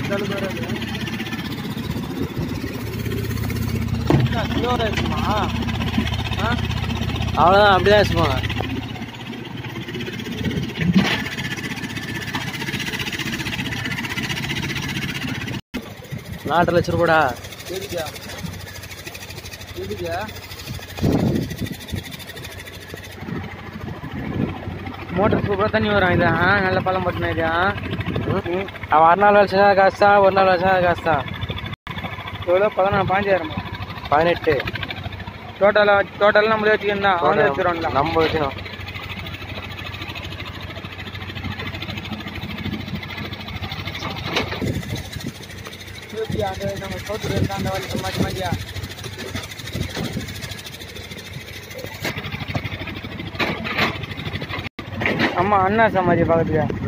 இந்த அளவுக்கு வராது ஸ்லோவாக இருக்குமா ஆ அவ்வளோதான் அப்படிதான் வச்சுப்பாங்க நாட்டில் வச்சிருப்படா எதுக்கா எதுக்கா மோட்டர் சூப்பராக தண்ணி வரும் இது ஆ நல்ல பழம் பட்டினா இது ஆ அவன் அரை நாள் வச்சா காசு தான் ஒரு நாள் வச்சா காசு தான் எவ்வளோ பதினாறு பாஞ்சாயிரம் பதினெட்டு டோட்டலாக டோட்டலாக நம்மளே வச்சுக்கணும் தான் அவனே வச்சுருவோம்ல நம்ம வச்சுக்கணும் இருபத்தியா அந்த நம்ம சோத்துல இருக்க அந்த வழி மாற்றி மாட்டியா ஆமா அண்ணா சமாதி பக்கத்துல